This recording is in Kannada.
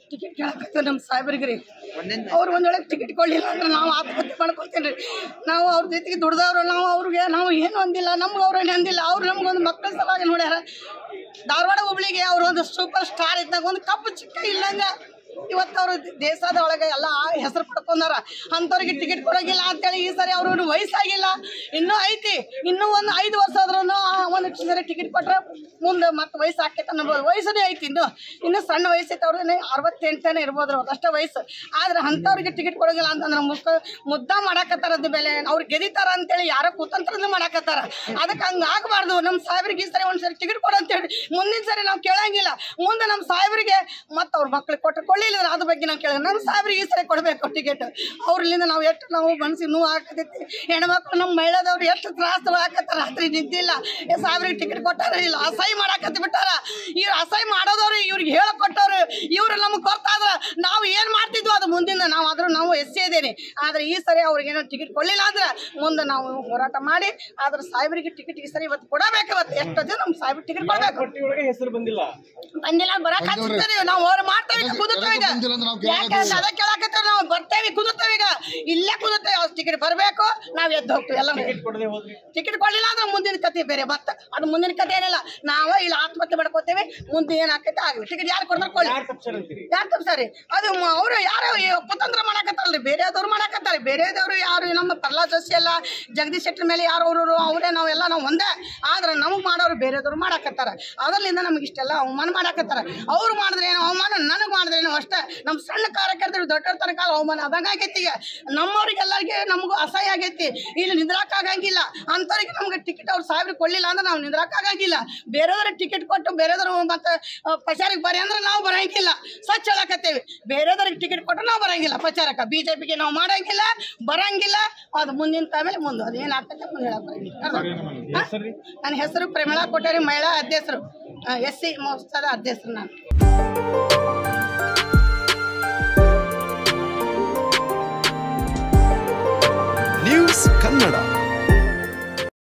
ಟಿಕೆಟ್ ಕೇಳಕತ್ತೀವಿ ನಮ್ಮ ಸಾಹೇಬ್ರಿಗೆ ರೀ ಅವ್ರು ಒಂದ್ ವೇಳೆ ಟಿಕೆಟ್ ಕೊಡಲಿಲ್ಲ ಅಂದ್ರೆ ನಾವು ಆತ್ಮಹತ್ಯೆ ಮಾಡ್ಕೊಳ್ತೀನಿ ರೀ ನಾವು ಅವ್ರ ಜೊತೆಗೆ ದುಡ್ದವ್ರು ನಾವು ಅವ್ರಿಗೆ ನಾವು ಏನು ಅಂದಿಲ್ಲ ನಮ್ಗೆ ಅವ್ರೇನು ಅಂದಿಲ್ಲ ಅವ್ರು ನಮ್ಗೊಂದು ಮಕ್ಕಳ ಸಲುವಾಗಿ ನೋಡ್ಯಾರ ಧಾರವಾಡ ಹುಬ್ಳಿಗೆ ಅವ್ರು ಒಂದು ಸೂಪರ್ ಸ್ಟಾರ್ ಇದ್ದಾಗ ಒಂದು ಕಪ್ಪು ಚಿಕ್ಕ ಇಲ್ಲಂಗ ಇವತ್ತು ಅವರು ದೇಶದ ಒಳಗೆ ಎಲ್ಲ ಹೆಸರು ಪಡ್ಕೊಂಡಾರ ಅಂಥವ್ರಿಗೆ ಟಿಕೆಟ್ ಕೊಡೋಗಿಲ್ಲ ಅಂತೇಳಿ ಈ ಸರಿ ಅವ್ರು ವಯಸ್ಸಾಗಿಲ್ಲ ಇನ್ನೂ ಐತಿ ಇನ್ನೂ ಒಂದು ಐದು ವರ್ಷ ಆದ್ರೂ ಒಂದು ಸರಿ ಟಿಕೆಟ್ ಕೊಟ್ರೆ ಮುಂದೆ ಮತ್ತೆ ವಯಸ್ಸು ಆಕೈತೆ ಅನ್ನಬೋದು ವಯಸ್ಸನೇ ಐತಿ ಇನ್ನು ಇನ್ನೂ ಸಣ್ಣ ವಯಸ್ಸೈತೆ ಅವ್ರನ್ನೇ ಅರವತ್ತೆಂಟನೇ ಇರ್ಬೋದು ಅವ್ರು ಅಷ್ಟೇ ವಯಸ್ಸು ಆದ್ರೆ ಅಂಥವ್ರಿಗೆ ಟಿಕೆಟ್ ಕೊಡೋಗಿಲ್ಲ ಅಂತಂದ್ರೆ ಮುಖ ಮುದ್ದ ಮಾಡಾಕತ್ತಾರದ್ದು ಬೆಲೆ ಅವ್ರು ಗೆದಿತಾರ ಅಂತೇಳಿ ಯಾರೋ ಕುತಂತ್ರದಿಂದ ಮಾಡಾಕತ್ತಾರ ಅದಕ್ಕೆ ಹಂಗೆ ಆಗಬಾರ್ದು ನಮ್ಮ ಸಾಹೇಬ್ರಿಗೆ ಈ ಸರಿ ಒಂದು ಸರಿ ಟಿಕೆಟ್ ಕೊಡು ಅಂತೇಳಿ ಮುಂದಿನ ಸರಿ ನಾವು ಕೇಳಂಗಿಲ್ಲ ಮುಂದೆ ನಮ್ಮ ಸಾಹೇಬ್ರಿಗೆ ಮತ್ತು ಅವ್ರ ಮಕ್ಳಿಗೆ ಕೊಟ್ಟು ಕೊಳ್ಳಿಲ್ಲ ಅದ್ರ ಬಗ್ಗೆ ನಾವು ಕೇಳ ನಮ್ಮ ಸಾಹೇಬ್ರಿಗೆ ಈ ಸರಿ ಕೊಡಬೇಕು ಟಿಕೆಟ್ ಅವ್ರಲ್ಲಿಂದ ನಾವು ಎಷ್ಟು ನಾವು ಮನಸ್ಸಿಗೆ ನೋವು ಹಾಕತೈತಿ ಹೆಣ್ಮಕ್ಳು ನಮ್ಮ ಮಹಿಳೆದವ್ರು ಎಷ್ಟು ತ್ರಾಸ ಹಾಕತ್ತಾರ ರಾತ್ರಿ ನಿದ್ದಿಲ್ಲ ಏ ಸಾಹೇಬ್ರಿಗೆ ಟಿಕೆಟ್ ಕೊಟ್ಟಾರ ಇಲ್ಲ ಅಸಹ್ಯ ಮಾಡಾಕತ್ತಿ ಬಿಟ್ಟಾರ ಇವ್ರು ಅಸಹ್ಯ ಮಾಡೋದವ್ರು ಇವ್ರಿಗೆ ಹೇಳಿಕೊಟ್ಟವ್ರು ಇವ್ರು ನಮಗೆ ಗೊತ್ತಾದ್ರೆ ನಾವು ಏನು ಮಾಡ್ತಿದ್ವು ಅದು ಮುಂದಿನ ನಾವು ಆದ್ರೂ ನಾವು ಎಸ್ಸೇ ಇದ್ದೇನೆ ಆದರೆ ಈ ಸರಿ ಅವ್ರಿಗೇನೋ ಟಿಕೆಟ್ ಕೊಡಲಿಲ್ಲ ಅಂದ್ರೆ ಮುಂದೆ ನಾವು ಹೋರಾಟ ಮಾಡಿ ಆದ್ರೆ ಸಾಹೇಬ್ರಿಗೆ ಟಿಕೆಟ್ ಈ ಸರಿ ಇವತ್ತು ಕೊಡಬೇಕು ಇವತ್ತು ಎಷ್ಟು ಜನ ನಮ್ಮ ಸಾಹೇಬ್ರಿಗೆ ಟಿಕೆಟ್ ಕೊಡಬೇಕು ಪಟ್ಟಿಯೊಳಗೆ ಹೆಸರು ಬಂದಿಲ್ಲ ಬಂದಿಲ್ಲ ಬರಕ್ ಹಚ್ಚಿರ್ತೀವಿ ನಾವು ಅವ್ರು ಮಾಡ್ತೇವೆ ಈಗ ಕುದುತ್ತೇವೆ ಈಗ ಬಂದಿಲ್ಲ ಅಂದ್ರೆ ನಾವು ಯಾಕಂದ್ರೆ ಅದ ಕೇಳಾಕತ್ತೇವೆ ನಾವು ಬರ್ತೇವೆ ಕುದುತ್ತೇವೆ ಈಗ ಇಲ್ಲೇ ಕುದುತ್ತೇವೆ ಅವ್ರ ಟಿಕೆಟ್ ಬರಬೇಕು ನಾವು ಎದ್ದು ಹೋಗ್ತೀವಿ ಎಲ್ಲ ಟಿಕೆಟ್ ಕೊಡದೆ ಹೋದ್ರಿ ಟಿಕೆಟ್ ಕೊಡಲಿಲ್ಲ ಅಂದ್ರೆ ಮುಂದಿನ ಕತೆ ಬೇರೆ ಮತ್ತೆ ಅದು ಮುಂದಿನ ಕತೆ ಏನಿಲ್ಲ ನಾವು ಇಲ್ಲಿ ಆತ್ಮಹತ್ಯೆ ಮಾಡ್ಕೋತೇವೆ ಮುಂದೆ ಏನ್ ಆಕೈತೆ ಆಗಲಿ ಟಿಕೆಟ್ ಯಾರು ಕೊಡ್ತಾರೆ ಕೊಳ್ಳಿ ಯಾರು ತಪ್ಸರ್ ಅಂತೀರಿ ಯಾರು ತಪ್ಸಾರಿ ಅದು ಮ- ಅವ್ರು ಯಾರು ಈ ಕುತಂತ್ರ ಮಾಡಕತ್ತಾರಲ್ರಿ ಬೇರೆದವ್ರು ಮಾಡಕತ್ತಾರೆ ಬೇರೆದವ್ರು ಯಾರು ನಮ್ಮ ಪ್ರಹ್ಲಾದ್ ಜೋಶಿ ಎಲ್ಲ ಜಗದೀಶ್ ಶೆಟ್ಟರ್ ಮೇಲೆ ಯಾರು ಅವರು ಅವರೇ ನಾವೆಲ್ಲ ನಾವು ಒಂದೇ ಆದ್ರೆ ನಮಗೆ ಮಾಡೋರು ಬೇರೆದವ್ರು ಮಾಡಕತ್ತಾರ ಅದರಿಂದ ನಮ್ಗೆ ಇಷ್ಟೆಲ್ಲ ಅವಮಾನ ಮಾಡಕತ್ತಾರ ಅವ್ರು ಮಾಡಿದ್ರೆ ಏನು ಅವಮಾನ ನನಗೆ ಮಾಡಿದ್ರೇನು ಅಷ್ಟೇ ನಮ್ಮ ಸಣ್ಣ ಕಾರ್ಯಕರ್ತರು ದೊಡ್ಡವ್ರ ತನಕ ಅವಮಾನ ಆದಂಗೆ ಆಗೈತಿ ಈಗ ನಮ್ಮವ್ರಿಗೆಲ್ಲರಿಗೆ ನಮಗೂ ಅಸಹ್ಯ ಆಗೈತಿ ಇಲ್ಲಿ ನಿಂದ್ರಾಕಾಗಂಗಿಲ್ಲ ಅಂಥವ್ರಿಗೆ ನಮ್ಗೆ ಟಿಕೆಟ್ ಅವ್ರು ಸಾಹೇಬ್ರಿಗೆ ಕೊಡಲಿಲ್ಲ ಅಂದ್ರೆ ನಾವು ನಿಂದ್ರಾಕಾಗಂಗಿಲ್ಲ ಬೇರೆದವ್ರಿಗೆ ಟಿಕೆಟ್ ಕೊಟ್ಟು ಬೇರೆದವ್ರು ಮತ್ತೆ ಪ್ರಚಾರಕ್ಕೆ ಬರೀ ಅಂದ್ರೆ ನಾವು ಬರಂಗಿಲ್ಲ ಸ್ವಚ್ಛ ಹೇಳಕತ್ತೇವೆ ಬೇರೆದವ್ರಿಗೆ ಟಿಕೆಟ್ ಕೊಟ್ಟು ನಾವು ಬರಂಗಿಲ್ಲ ಪ್ರಚಾರಕ್ಕೆ ಬಿ ಜೆ ಪಿಗೆ ನಾವು ಮಾಡಂಗಿಲ್ಲ ಬರಂಗಿಲ್ಲ ಅದು ಮುಂದಿನ ಆಮೇಲೆ ಮುಂದೆ ಅದು ಏನಾಗ್ತದೆ ಮುಂದೆ ಹೇಳಕ್ ಬರಂಗಿಲ್ಲ ಅರ್ಥ? ಹೆಸರು ನನ್ನ ಹೆಸರು ಪ್ರಮಿಳಾ ಕೊಠಾರಿ ಮಹಿಳಾ ಅಧ್ಯಕ್ಷರು ಎಸ್ ಸಿ ಮಹೋತ್ಸವದ ಅಧ್ಯಕ್ಷರು ನಾನು